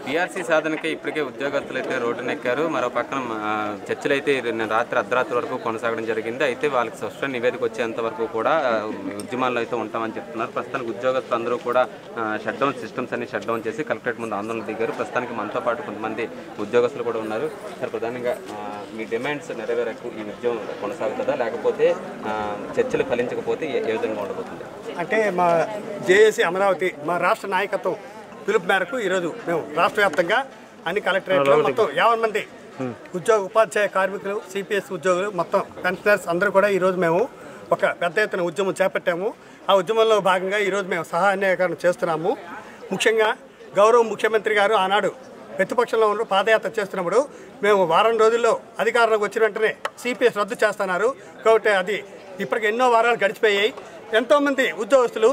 PRC సాధనకి ఇప్పటికే ఉద్యోగస్తులు అయితే రోడ్డునెక్కారు మరో పక్కన ఆ, చర్చలు అయితే నిన్న రాత్రి అర్ధరాత్రి వరకు కొనసాగడం జరిగింది అయితే వాళ్ళకి స్పష్ట నివేదిక వచ్చేంత వరకు కూడా ఆ, ఉద్యమాల్లో అయితే ఉంటామని చెప్తున్నారు ప్రస్తుతానికి ఉద్యోగస్తులు అందరూ కూడా షట్ డౌన్ సిస్టమ్స్ అన్ని షట్ డౌన్ చేసి కలెక్టరేట్ ముందు ఆందోళన దిగారు ప్రస్తుతానికి మనతో పాటు కొంతమంది ఉద్యోగస్తులు కూడా ఉన్నారు సార్ ప్రధానంగా ఆ, మీ డిమాండ్స్ నెరవేరకు ఈ ఉద్యమం కొనసాగుతుందా లేకపోతే ఆ, చర్చలు ఫలించకపోతే ఏ ఏ విధంగా ఉండబోతుంది అంటే మా జేఏసీ అమరావతి మా రాష్ట్ర నాయకత్వం పిలుపు మేరకు ఈరోజు మేము రాష్ట్ర వ్యాప్తంగా అన్ని కలెక్టరేట్లో మొత్తం యాభై మంది ఉద్యోగ ఉపాధ్యాయ కార్మికులు సిపిఎస్ ఉద్యోగులు మొత్తం పెన్షనర్స్ అందరూ కూడా ఈరోజు మేము ఒక పెద్ద ఎత్తున ఉద్యమం చేపట్టాము ఆ ఉద్యమంలో భాగంగా ఈరోజు మేము సహాన్యాయకరణ చేస్తున్నాము ముఖ్యంగా గౌరవ ముఖ్యమంత్రి గారు ఆనాడు ప్రతిపక్షంలో ఉన్న పాదయాత్ర చేస్తున్నప్పుడు మేము వారం రోజుల్లో అధికారంలోకి వచ్చిన వెంటనే సిపిఎస్ రద్దు చేస్తున్నారు కాబట్టి అది ఇప్పటికి ఎన్నో వారాలు గడిచిపోయాయి ఎంతోమంది ఉద్యోగస్తులు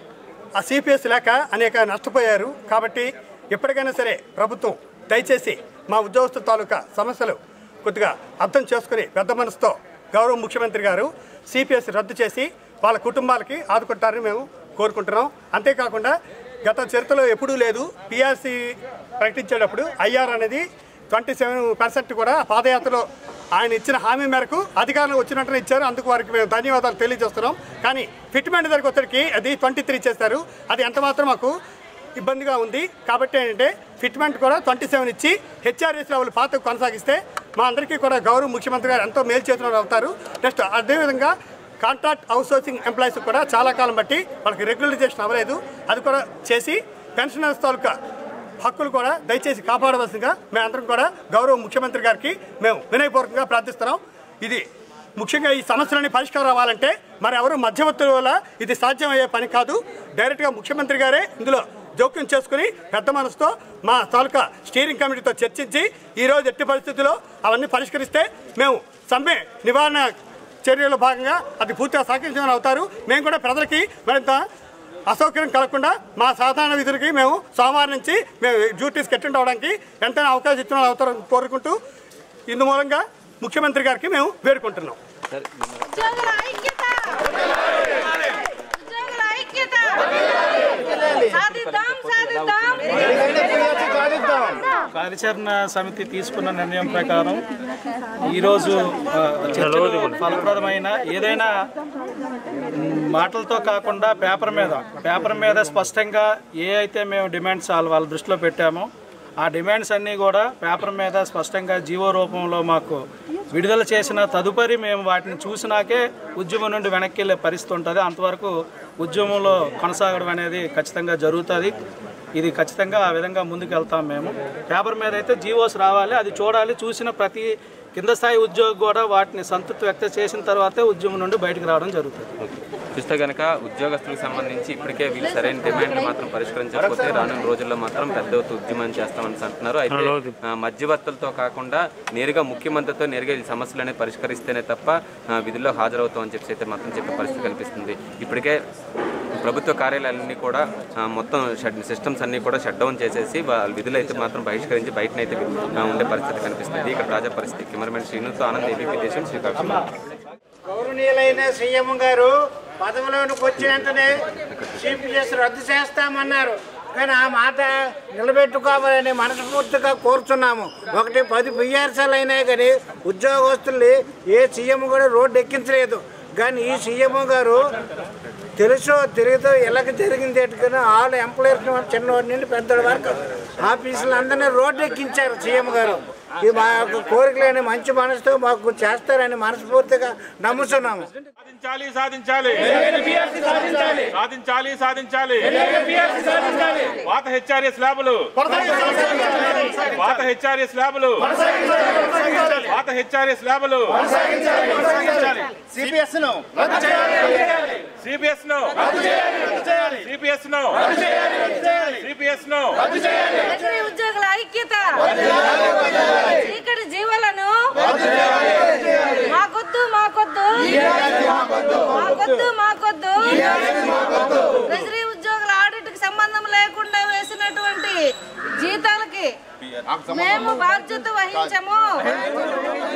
ఆ సిపిఎస్ లేక అనేక నష్టపోయారు కాబట్టి ఎప్పటికైనా సరే ప్రభుత్వం దయచేసి మా ఉద్యోగస్తుల తాలూకా సమస్యలు కొద్దిగా అర్థం చేసుకుని పెద్ద మనసుతో గౌరవ ముఖ్యమంత్రి గారు సిపిఎస్ రద్దు చేసి వాళ్ళ కుటుంబాలకి ఆదుకుంటారని మేము కోరుకుంటున్నాం అంతేకాకుండా గత చరిత్రలో ఎప్పుడూ లేదు పిఆర్సి ప్రకటించేటప్పుడు ఐఆర్ అనేది ట్వంటీ సెవెన్ పర్సెంట్ కూడా పాదయాత్రలో ఆయన ఇచ్చిన హామీ మేరకు అధికారులు వచ్చినట్టునే ఇచ్చారు అందుకు వారికి మేము ధన్యవాదాలు తెలియజేస్తున్నాం కానీ ఫిట్మెంట్ దగ్గరికి వచ్చరికి అది ట్వంటీ త్రీ చేస్తారు అది ఎంత మాత్రం మాకు ఇబ్బందిగా ఉంది కాబట్టి ఏంటంటే ఫిట్మెంట్ కూడా ట్వంటీ సెవెన్ ఇచ్చి హెచ్ఆర్ఎస్ లెవెల్ పాత కొనసాగిస్తే మా అందరికీ కూడా గౌరవ ముఖ్యమంత్రి గారు ఎంతో మేలు చేతులు అవుతారు నెక్స్ట్ అదేవిధంగా కాంట్రాక్ట్ అవుట్సోర్సింగ్ ఎంప్లాయీస్ కూడా చాలా కాలం బట్టి వాళ్ళకి రెగ్యులరైజేషన్ అవ్వలేదు అది కూడా చేసి పెన్షనర్స్ తాలూకా హక్కులు కూడా దయచేసి కాపాడవలసిందిగా మేమందరం కూడా గౌరవ ముఖ్యమంత్రి గారికి మేము వినయపూర్వకంగా ప్రార్థిస్తున్నాం ఇది ముఖ్యంగా ఈ సమస్యలన్నీ పరిష్కారం అవ్వాలంటే మరి ఎవరు మధ్యవర్తుల వల్ల ఇది సాధ్యమయ్యే పని కాదు డైరెక్ట్గా ముఖ్యమంత్రి గారే ఇందులో జోక్యం చేసుకుని పెద్ద మనసుతో మా తాలూకా స్టీరింగ్ కమిటీతో చర్చించి ఈరోజు ఎట్టి పరిస్థితుల్లో అవన్నీ పరిష్కరిస్తే మేము సమ్మె నివారణ చర్యలో భాగంగా అది పూర్తిగా సహకరించమని అవుతారు మేము కూడా ప్రజలకి మరింత అసౌకర్యం కలగకుండా మా సాధారణ విధులకి మేము సోమవారం నుంచి మేము డ్యూటీస్కి అటెండ్ అవడానికి ఎంతైనా అవకాశం ఇచ్చిన అవుతారని కోరుకుంటూ ఇందు మూలంగా ముఖ్యమంత్రి గారికి మేము వేడుకుంటున్నాం ఉద్యోగుల ఐక్యత ఉద్యోగుల ఐక్యత సాధిద్దాం సాధిద్దాం కార్యాచరణ సమితి తీసుకున్న నిర్ణయం ప్రకారం ఈరోజు ఆ, చర్చలు ఫలప్రదమైన ఏదైనా మ్, మాటలతో కాకుండా పేపర్ మీద పేపర్ మీద స్పష్టంగా ఏ అయితే మేము డిమాండ్స్ వాళ్ళ వాళ్ళ దృష్టిలో పెట్టామో ఆ డిమాండ్స్ అన్నీ కూడా పేపర్ మీద స్పష్టంగా జీవో రూపంలో మాకు విడుదల చేసిన తదుపరి మేము వాటిని చూసినాకే ఉద్యమం నుండి వెనక్కి వెళ్ళే పరిస్థితి ఉంటుంది అంతవరకు ఉద్యమంలో కొనసాగడం అనేది ఖచ్చితంగా జరుగుతుంది ఇది ఖచ్చితంగా ఆ విధంగా ముందుకు వెళ్తాం మేము పేపర్ మీద అయితే జీవోస్ రావాలి అది చూడాలి చూసిన ప్రతి కింద స్థాయి ఉద్యోగి కూడా వాటిని సంతృప్తి వ్యక్తం చేసిన తర్వాతే ఉద్యమం నుండి బయటకు రావడం జరుగుతుంది చూస్తే కనుక ఉద్యోగస్తులకు సంబంధించి ఇప్పటికే వీళ్ళు సరైన డిమాండ్లు మాత్రం పరిష్కరించకపోతే రానున్న రోజుల్లో మాత్రం పెద్ద ఎత్తున ఉద్యమం చేస్తామని అంటున్నారు అయితే ఆ, మధ్యవర్తులతో కాకుండా నేరుగా ముఖ్యమంత్రితో నేరుగా ఈ సమస్యలు అనేది పరిష్కరిస్తేనే తప్ప ఆ, విధుల్లో హాజరవుతామని చెప్పి అయితే మాత్రం చెప్పే పరిస్థితి కనిపిస్తుంది ఇప్పటికే ప్రభుత్వ కార్యాలయాలన్నీ కూడా ఆ, మొత్తం షడ్ సిస్టమ్స్ అన్నీ కూడా షట్ డౌన్ చేసేసి వాళ్ళ విధులు అయితే మాత్రం బహిష్కరించి బయటనైతే ఆ, ఉండే పరిస్థితి కనిపిస్తుంది ఇక్కడ తాజా పరిస్థితి కెమెరామెన్ శ్రీనుతో ఆనంద్ ఏబీపీ దేశం శ్రీకాకుళం గౌరవనీయులైన సీఎం గారు పదవిలోనికి వచ్చిన వెంటనే సిపిఎస్ రద్దు చేస్తామన్నారు కానీ ఆ మాట నిలబెట్టుకోవాలని మనస్ఫూర్తిగా కోరుతున్నాము ఒకటి పది పిఆర్సీలు అయినాయి కానీ ఉద్యోగస్తుల్ని ఏ సీఎం కూడా రోడ్డు ఎక్కించలేదు కానీ ఈ సీఎం గారు తెలుసో తెలియదో ఎలాగ జరిగింది ఎట్టుకుని ఆల్ ఎంప్లాయీస్ చిన్నవాడి నుండి పెద్దవాడి వరకు ఆఫీసులు అందరినీ రోడ్డు ఎక్కించారు సీఎం గారు ఇది మా యొక్క కోరికలేని మంచి మనసుతో మాకు చేస్తారని మనస్ఫూర్తిగా నమ్ముతున్నాము సాధించాలి సాధించాలి సాధించాలి సాధించాలి పాత హెచ్ఆర్ఎస్ ల్యాబులు పాత హెచ్ఆర్ఎస్ ల్యాబులు పాత హెచ్ఆర్ఎస్ ల్యాబులు సిపిఎస్ ను సిపిఎస్ ను సిపిఎస్ ను సిపిఎస్ ను లక్ష్మీ ఉద్యోగుల ఐక్యత చీకటి జీవులను మాకొద్దు మాకొద్దు మాకొద్దు మాకొద్దు ట్రెజరీ ఉద్యోగుల ఆడిట్ కి సంబంధం లేకుండా వేసినటువంటి జీతాలకి మేము బాధ్యత వహించము